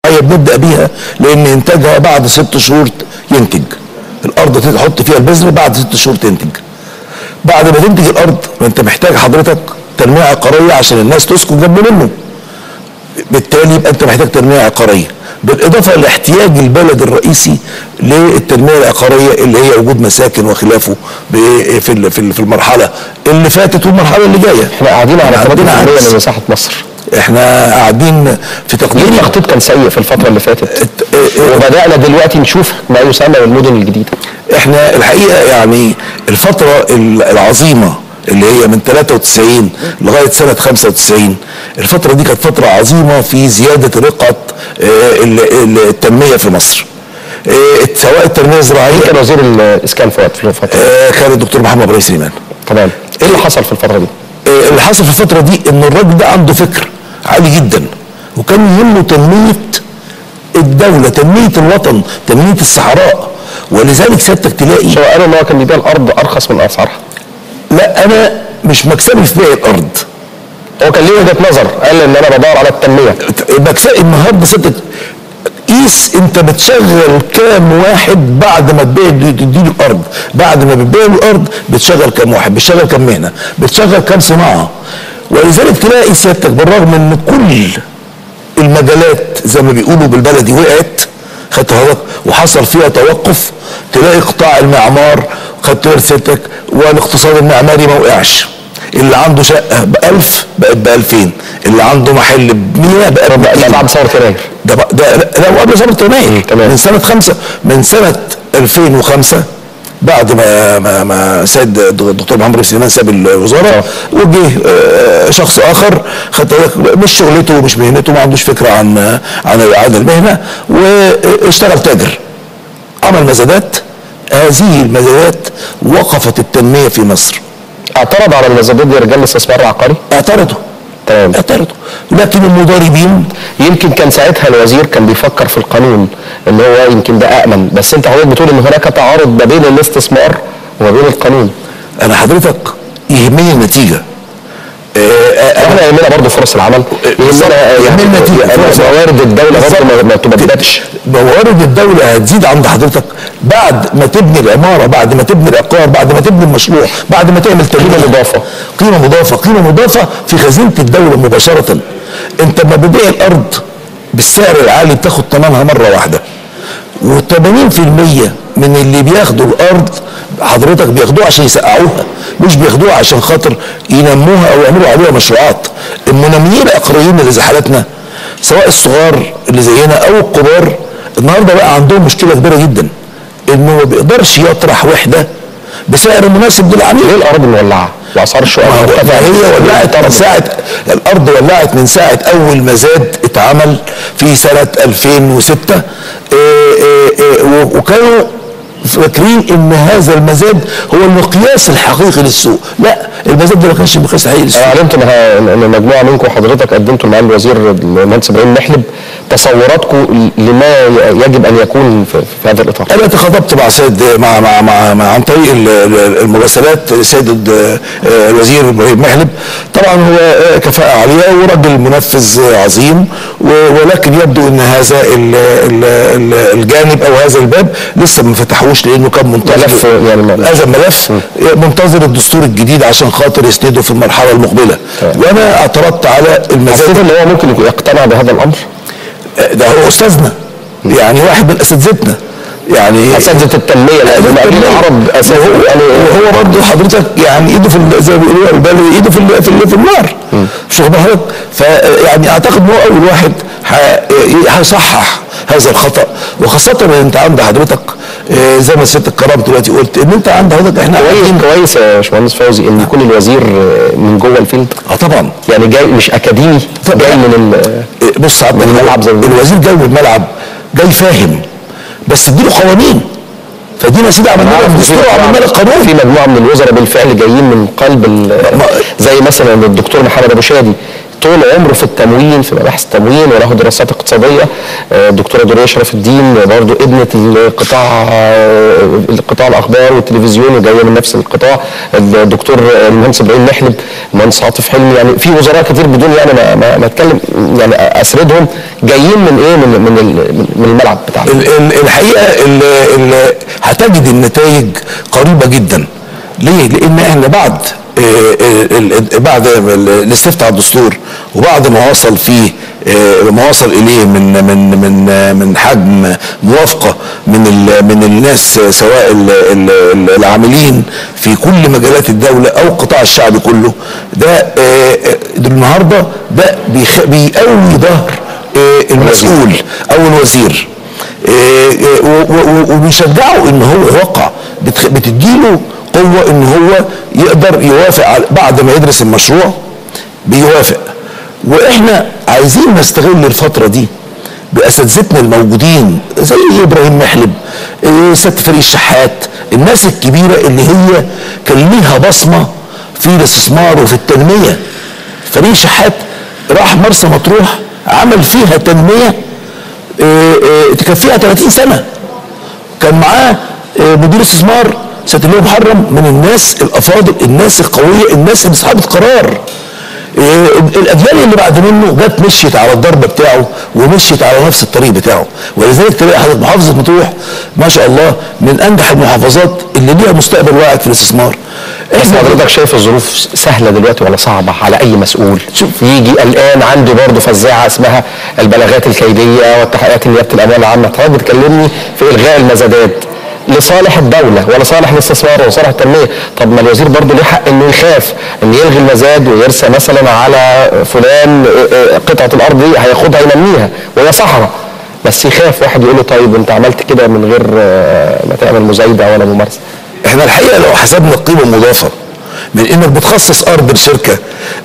زراعيه بنبدا بيها لان انتاجها بعد ست شهور ينتج الارض تحط فيها البذر بعد ست شهور تنتج بعد ما تنتج الارض ما انت محتاج حضرتك تنميه عقاريه عشان الناس تسكن جنب منه بالتالي يبقى انت محتاج تنميه عقاريه بالاضافه لاحتياج البلد الرئيسي للتنميه العقاريه اللي هي وجود مساكن وخلافه ب- في ال- في ال- في المرحله اللي فاتت والمرحله اللي جايه احنا قاعدين على عندنا 3% عجز. من مساحه مصر احنا قاعدين في ليه تقدير التخطيط كان سيء في الفتره اللي فاتت اه، اه. وبدانا دلوقتي نشوف ما يسمى بالمدن الجديده احنا الحقيقه يعني الفتره ال- العظيمه اللي هي من 93 لغايه سنه 95 الفتره دي كانت فتره عظيمه في زياده رقه اه، ال- ال- التنميه في مصر اه، سواء التنميه الزراعيه كان وزير الاسكان في وقت في الفتره اه، كان الدكتور محمد ابراهيم سليمان تمام ايه اللي حصل في الفتره دي؟ اه، اللي حصل في الفتره دي ان الراجل ده عنده فكر عالي جدا وكان يهمه تنميه الدوله تنميه الوطن تنميه الصحراء ولذلك سيادتك تلاقي هو قالوا ان هو كان بيبيع الارض ارخص من اسعارها لا انا مش مكسبي في بيع الارض هو كان ليه وجهه نظر قال ان انا بدور على التنميه مكسبي النهارده ستة قيس انت بتشغل كام واحد بعد ما تبيع تديله الارض بعد ما بتبيع له الارض بتشغل كام واحد بتشغل كام مهنه بتشغل كام صناعه ولذلك تلاقي سيادتك بالرغم ان كل المجالات زي ما بيقولوا بالبلدي وقعت خدت بالك وحصل فيها توقف تلاقي قطاع المعمار خدت بالك سيادتك والاقتصاد المعماري ما وقعش اللي عنده شقه ب 1000 بقت ب 2000 اللي عنده محل ب 100 بقت ب ده 200 بعد ثوره يناير ده بقى ده ده قبل ثوره يناير تمام. من سنه خمسة من سنه 2005 بعد ما ما ما سيد الدكتور محمد رئيس سليمان ساب الوزاره وجه آه، شخص اخر خدت بالك مش شغلته ومش مهنته ما عندوش فكره عن عن عن المهنه واشتغل تاجر عمل مزادات هذه المزادات وقفت التنميه في مصر اعترض على المزادات دي رجال الاستثمار العقاري اعترضوا تمام اعترضوا لكن المضاربين يمكن كان ساعتها الوزير كان بيفكر في القانون اللي هو يمكن ده امن بس انت حضرتك بتقول ان هناك تعارض ما بين الاستثمار وما بين القانون انا حضرتك يهمني النتيجه احنا يهمنا برضه فرص العمل يهمنا يهمنا نتيجة. يعني موارد الدوله برضه ما- ما تبددش موارد الدولة هتزيد عند حضرتك بعد ما تبني العمارة بعد ما تبني العقار بعد ما تبني المشروع بعد ما تعمل تنمية قيمة مضافة. قيمة مضافة قيمة مضافة في خزينة الدولة مباشرة انت لما بتبيع الارض بالسعر العالي بتاخد ثمنها مرة واحدة و80% من اللي بياخدوا الارض حضرتك بياخدوها عشان يسقعوها مش بياخدوها عشان خاطر ينموها او يعملوا عليها مشروعات المنميين العقاريين اللي زي حالتنا سواء الصغار اللي زينا او الكبار النهارده بقى عندهم مشكله كبيره جدا انه ما بيقدرش يطرح وحده بسعر مناسب للعميل ليه الارض مولعه واسعار الشقق ما هو- مرتفعة؟ ما هي ولعت من ساعة الأرض ولعت من ساعة أول ما زاد اتعمل في سنة 2006 إيه إيه إيه و- وكانوا فاكرين ان هذا المزاد هو المقياس الحقيقي للسوق لا المزاد ده ما كانش المقياس الحقيقي للسوق انا علمت ان ان مجموعه منكم حضرتك قدمتوا معالي الوزير المهندس ابراهيم محلب تصوراتكم لما يجب ان يكون في, في هذا الاطار انا تخاطبت مع سيد مع مع مع, مع عن طريق ال- ال- المراسلات سيد ال- الوزير ابراهيم محلب طبعا هو كفاءه عاليه وراجل منفذ عظيم و- ولكن يبدو ان هذا ال- ال- ال- الجانب او هذا الباب لسه ما فتحوش لانه كان منتظر ملف يعني م- هذا الملف منتظر الدستور الجديد عشان خاطر يسنده في المرحله المقبله وانا اعترضت على المزاد حسيت ان هو ممكن يكون يقتنع بهذا الامر ده هو استاذنا يعني واحد من اساتذتنا يعني اساتذه التنميه لان مقابلين العرب اساسا وهو, يعني وهو برضه حضرتك يعني ايده في ال- زي ما بيقولوا البلوي ايده في ال- في, ال- في النار مش واخد بالك فيعني اعتقد ان هو اول واحد ح- هيصحح هذا الخطا وخاصه ان انت عند حضرتك آه، زي ما سياده الكرام دلوقتي قلت ان انت عند حضرتك احنا كويس قاعدين كويس يا باشمهندس فوزي ان يكون الوزير من جوه الفيلد اه طبعا يعني جاي مش اكاديمي طبعا. جاي من ال- إيه، بص عبد من الملعب زي ما بيقولوا. الوزير جاي من الملعب جاي فاهم بس اديله قوانين فدينا سيدي عملنا لك دستور وعملنا لك قانون في مجموعه من الوزراء بالفعل جايين من قلب ال- ما- زي مثلا الدكتور محمد ابو شادي طول عمره في التموين في مباحث التموين وله دراسات اقتصاديه آه، الدكتوره دوريه شرف الدين برضو ابنه القطاع آه، القطاع الاخبار والتلفزيون وجايه من نفس القطاع الدكتور المهندس ابراهيم محلب المهندس عاطف حلمي يعني في وزراء كتير بدون يعني ما, ما, ما اتكلم يعني اسردهم جايين من ايه من من ال- من الملعب بتاعنا ال- ال- الحقيقه ال- ال- هتجد النتائج قريبه جدا ليه؟ لان احنا بعد آه، ال- ال- بعد ال- الاستفتاء على الدستور وبعد ما وصل فيه آه، ما وصل اليه من من من آه، من حجم موافقه من ال- من الناس آه، سواء ال- ال- ال- العاملين في كل مجالات الدوله او القطاع الشعبي كله ده آه، آه، النهارده ده بيخ- بيقوي ظهر آه، المسؤول او الوزير إيه، إيه، و- و- وبيشجعه ان هو يوقع بتخ- بتديله قوه ان هو يقدر يوافق على- بعد ما يدرس المشروع بيوافق واحنا عايزين نستغل الفتره دي باساتذتنا الموجودين زي ابراهيم محلب إيه، ست فريق الشحات الناس الكبيره اللي هي كان ليها بصمه في الاستثمار وفي التنميه فريق الشحات راح مرسى مطروح عمل فيها تنميه آه، آه، تكفيها 30 سنه كان معاه آه، مدير استثمار سياده اللواء محرم من الناس الافاضل الناس القويه الناس اللي اصحاب القرار آه، الاجيال اللي بعد منه جت مشيت على الضرب بتاعه ومشيت على نفس الطريق بتاعه ولذلك تلاقي حضرتك محافظه مطروح ما شاء الله من انجح المحافظات اللي ليها مستقبل واعد في الاستثمار بس احنا حضرتك شايف الظروف سهله دلوقتي ولا صعبه على اي مسؤول شوف. يجي الان عنده برضه فزاعه اسمها البلاغات الكيديه والتحقيقات نيابه الاموال العامه حضرتك بتكلمني في الغاء المزادات لصالح الدوله ولا صالح الاستثمار ولا صالح التنميه طب ما الوزير برضه ليه حق انه يخاف ان يلغي المزاد ويرسى مثلا على فلان اه، اه، قطعه الارض دي هياخدها ينميها وهي صحراء بس يخاف واحد يقول له طيب انت عملت كده من غير اه، ما تعمل مزايده ولا ممارسه احنا الحقيقه لو حسبنا القيمه المضافه من انك بتخصص ارض لشركه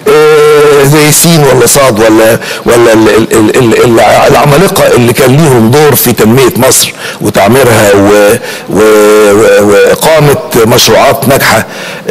اه زي سين ولا صاد ولا ولا ال ال ال ال ال العمالقه اللي كان ليهم دور في تنميه مصر وتعميرها و- و- و- واقامه مشروعات ناجحه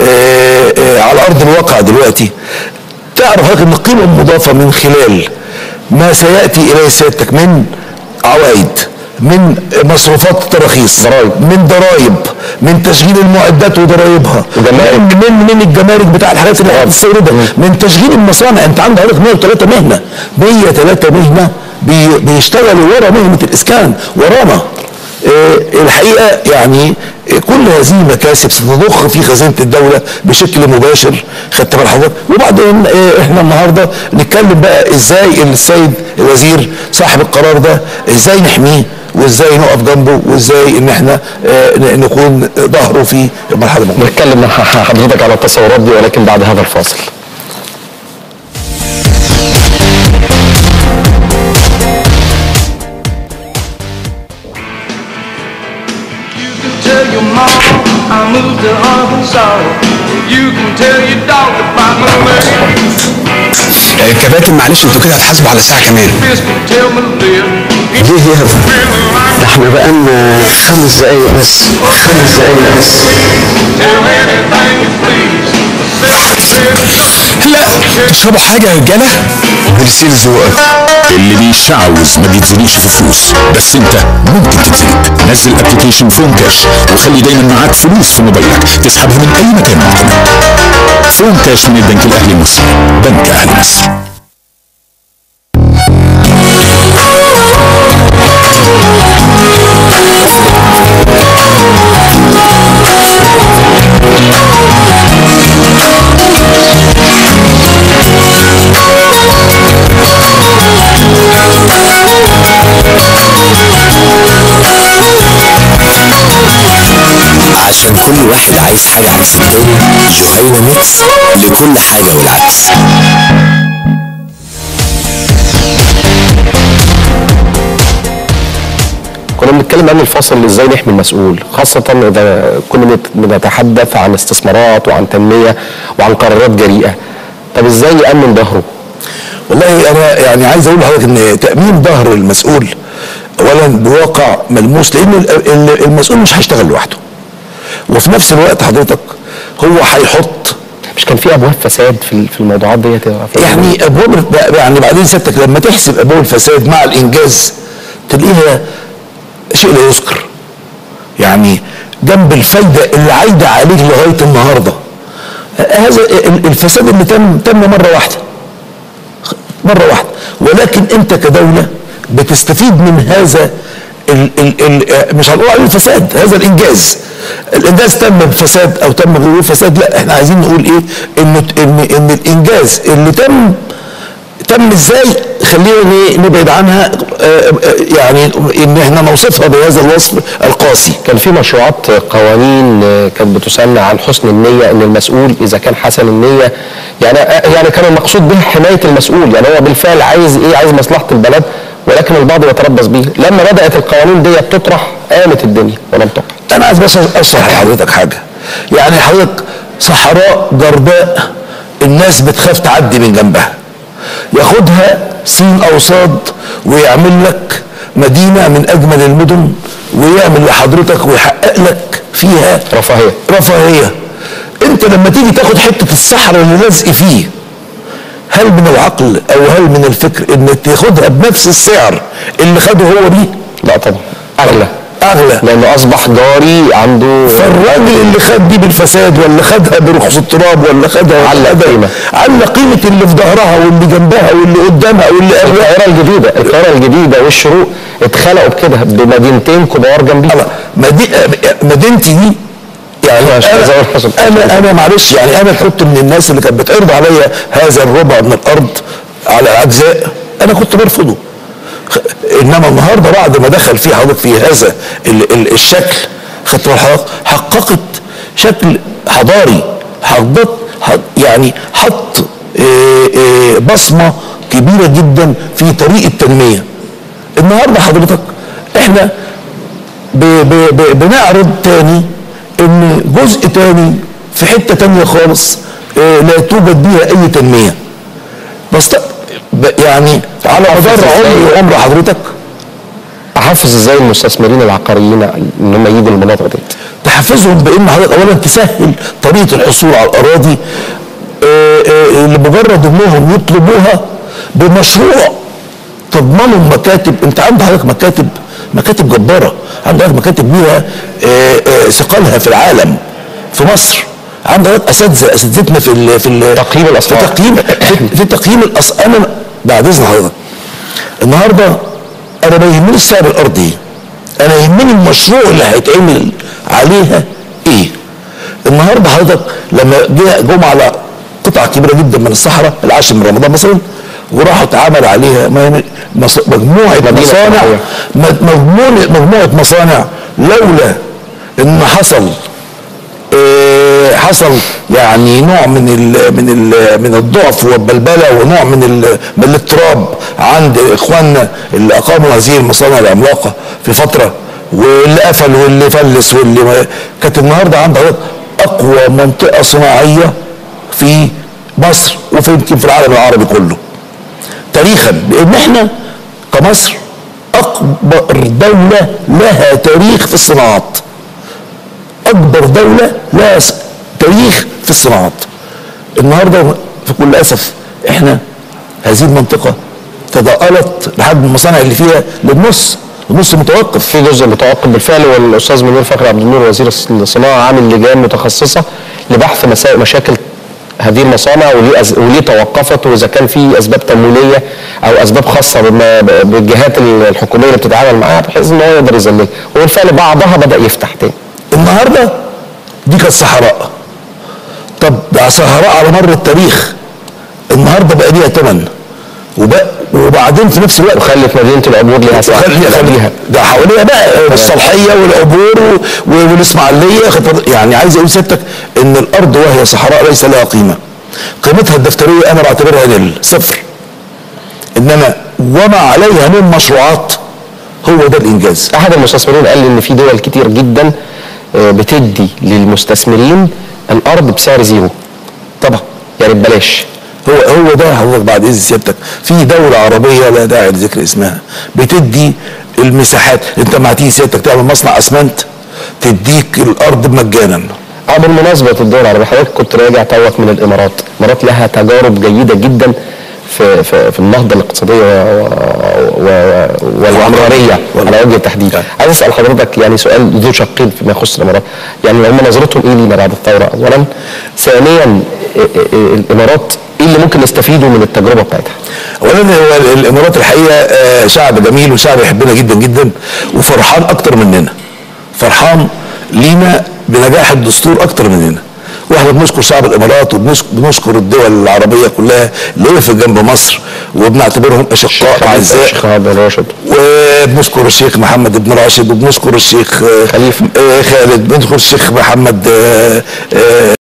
اه اه على ارض الواقع دلوقتي تعرف حضرتك ان القيمه المضافه من خلال ما سياتي اليه سيادتك من عوائد من مصروفات التراخيص ضرائب. من ضرائب من تشغيل المعدات وضرائبها وجمارك. من من من الجمارك بتاع الحاجات اللي هتستوردها من تشغيل المصانع انت عندك حضرتك 103 مهنه 103 مهنه بي بيشتغلوا ورا مهنه الاسكان ورانا آه، الحقيقه يعني آه، كل هذه المكاسب ستضخ في خزينه الدوله بشكل مباشر خدت بال حضرتك وبعدين آه، احنا النهارده نتكلم بقى ازاي السيد الوزير صاحب القرار ده ازاي نحميه وازاي نقف جنبه وازاي ان احنا آه، ن- نكون ظهره في المرحله المقبله نتكلم مع حضرتك على التصورات دي ولكن بعد هذا الفاصل You can tell your mom I moved to Arkansas. You can tell your dog to bite my leg. آه، كباتن معلش انتوا كده هتحاسبوا على ساعه كمان Fist can tell me to live. ليه يا ده احنا بقالنا خمس دقايق بس خمس دقايق بس Tell me anything you please. لا تشربوا حاجه يا رجاله ميرسي لذوقك اللي بيشعوذ ما بيتزنقش في فلوس بس انت ممكن تتزنق نزل ابلكيشن فون كاش وخلي دايما معاك فلوس في موبايلك تسحبها من اي مكان ممكن فون كاش من البنك الاهلي المصري بنك اهل مصر عشان كل واحد عايز حاجة عكس التاني جهينة ميكس لكل حاجة والعكس كنا بنتكلم عن الفصل ازاي نحمي المسؤول خاصة اذا كنا بنت- بنتحدث عن استثمارات وعن تنمية وعن قرارات جريئة طب ازاي يأمن ظهره؟ والله انا يعني عايز اقول لحضرتك ان تامين ظهر المسؤول اولا بواقع ملموس لان ال- ال- المسؤول مش هيشتغل لوحده وفي نفس الوقت حضرتك هو هيحط مش كان في ابواب فساد في في الموضوعات ديت يا فندم؟ يعني ابواب يعني بعدين سيادتك لما تحسب ابواب الفساد مع الانجاز تلاقيها شيء لا يذكر يعني جنب الفايده اللي عايده عليك لغايه النهارده هذا ال- الفساد اللي تم تم مره واحده مره واحده ولكن انت كدوله بتستفيد من هذا ال ال ال مش هنقول عليه الفساد هذا الانجاز الانجاز تم بفساد او تم بغير فساد لا احنا عايزين نقول ايه ان ان ان الانجاز اللي تم تم ازاي خلينا ن- نبعد عنها آه، آه، يعني ان احنا نوصفها بهذا الوصف القاسي كان في مشروعات قوانين آه، كانت بتسمى عن حسن النيه ان المسؤول اذا كان حسن النيه يعني آه، يعني كان المقصود به حمايه المسؤول يعني هو بالفعل عايز ايه عايز مصلحه البلد ولكن البعض يتربص به لما بدات القوانين دي تطرح قامت الدنيا ولم تقع انا عايز بس اشرح لحضرتك حاجه يعني حضرتك صحراء جرداء الناس بتخاف تعدي من جنبها ياخدها سين او صاد ويعمل لك مدينه من اجمل المدن ويعمل لحضرتك ويحقق لك فيها رفاهيه رفاهيه انت لما تيجي تاخد حته الصحراء اللي لازق فيه هل من العقل او هل من الفكر انك تاخدها بنفس السعر اللي خده هو بيه لا طبعا اغلى اغلى لانه اصبح جاري عنده فالراجل اللي خد دي بالفساد ولا خدها برخص التراب ولا خدها علق خدها- قيمة. علق قيمة اللي في ظهرها واللي جنبها واللي قدامها واللي قبلها القاهره الجديده القاهره الجديده والشروق اتخلقوا بكده بمدينتين كبار جنبيها مدي- مدينتي دي يعني مش عايز أقول حسب. انا انا انا معلش يعني انا كنت من الناس اللي كانت بتعرض عليا هذا الربع من الارض على اجزاء انا كنت برفضه خ- انما النهارده بعد ما دخل في حضرتك في هذا ال ال الشكل خدت بال حضرتك حققت شكل حضاري حضرت حط يعني حط آه، آه، بصمه كبيره جدا في طريق التنميه النهارده حضرتك احنا ب ب ب بنعرض تاني ان جزء تاني في حته تانيه خالص آه، لا توجد بيها اي تنميه بس ت- ب- يعني على مدار عمر عمر حضرتك احفز ازاي المستثمرين العقاريين ان هم يجوا المناطق دي تحفزهم بان حضرتك اولا تسهل طريقه الحصول على الاراضي آه، آه، لمجرد انهم يطلبوها بمشروع تضمنوا مكاتب انت عندك حضرتك مكاتب مكاتب جباره عندك حضرتك مكاتب ليها آه، آه، ثقلها في العالم في مصر عندك حضرتك اساتذه اساتذتنا في ال في ال تقييم الأسعار. في تقييم في, في تقييم الاسعار انا بعد اذن حضرتك النهارده انا ما يهمنيش سعر الارض ايه انا يهمني المشروع اللي هيتعمل عليها ايه النهارده حضرتك لما جه جم على قطعه كبيره جدا من الصحراء العاشر من رمضان مثلا وراحوا اتعمل عليها م- مص- مجموعه مدينة مصانع صناعية. م- مجموعه مجموعه مصانع لولا ان حصل آه، حصل يعني نوع من ال من ال من الضعف والبلبله ونوع من ال من الاضطراب عند اخواننا اللي اقاموا هذه المصانع العملاقه في فتره واللي قفل واللي فلس واللي ما كانت النهارده عند حضرتك اقوى منطقه صناعيه في مصر وفي يمكن في العالم العربي كله تاريخا لان احنا كمصر اكبر دوله لها تاريخ في الصناعات اكبر دوله لها س- تاريخ في الصناعات النهارده في كل اسف احنا هذه المنطقه تضاءلت لحد المصانع اللي فيها للنص النص متوقف في جزء متوقف بالفعل والاستاذ منير فخري عبد النور وزير الصناعه عامل لجان متخصصه لبحث مسا- مشاكل هذه المصانع وليه أز... وليه توقفت واذا كان في اسباب تمويليه او اسباب خاصه بما... بالجهات الحكوميه اللي بتتعامل معاها بحيث ان هو يقدر يذللها وبالفعل بعضها بدا يفتح تاني النهارده دي كانت صحراء طب ده صحراء على مر التاريخ النهارده بقى ليها ثمن وبقى وبعدين في نفس الوقت وخلت مدينه العبور ليها سعر خلي خليها ده حواليها بقى الصالحيه والعبور و- و- والاسماعيليه خط- يعني عايز اقول سيادتك ان الارض وهي صحراء ليس لها قيمه قيمتها الدفتريه انا بعتبرها نل صفر انما وما عليها من مشروعات هو ده الانجاز احد المستثمرين قال لي ان في دول كتير جدا آه، بتدي للمستثمرين الارض بسعر زيرو طبعا يعني ببلاش هو هو ده حضرتك بعد اذن سيادتك في دوله عربيه لا داعي لذكر اسمها بتدي المساحات انت ما هتيجي سيادتك تعمل مصنع اسمنت تديك الارض مجانا اه بالمناسبة الدول العربية حضرتك كنت راجع توك من الإمارات، الإمارات لها تجارب جيدة جدا في في, في النهضة الاقتصادية و- و- و- والعمرانيه والله. على وجه التحديد عايز اسال حضرتك يعني سؤال ذو شقين فيما يخص الامارات يعني هم نظرتهم ايه لينا بعد الثوره اولا ثانيا إيه- إيه- الامارات ايه اللي ممكن نستفيده من التجربه بتاعتها اولا هو الامارات الحقيقه آه، شعب جميل وشعب يحبنا جدا جدا وفرحان اكتر مننا فرحان لينا بنجاح الدستور اكتر مننا واحنا بنشكر شعب الامارات وبنشكر الدول العربيه كلها اللي وقفت جنب مصر وبنعتبرهم اشقاء اعزاء الشيخ عبد الراشد وبنشكر الشيخ محمد بن راشد وبنشكر الشيخ آه، خليفة. آه، خالد بنشكر الشيخ محمد آه، آه،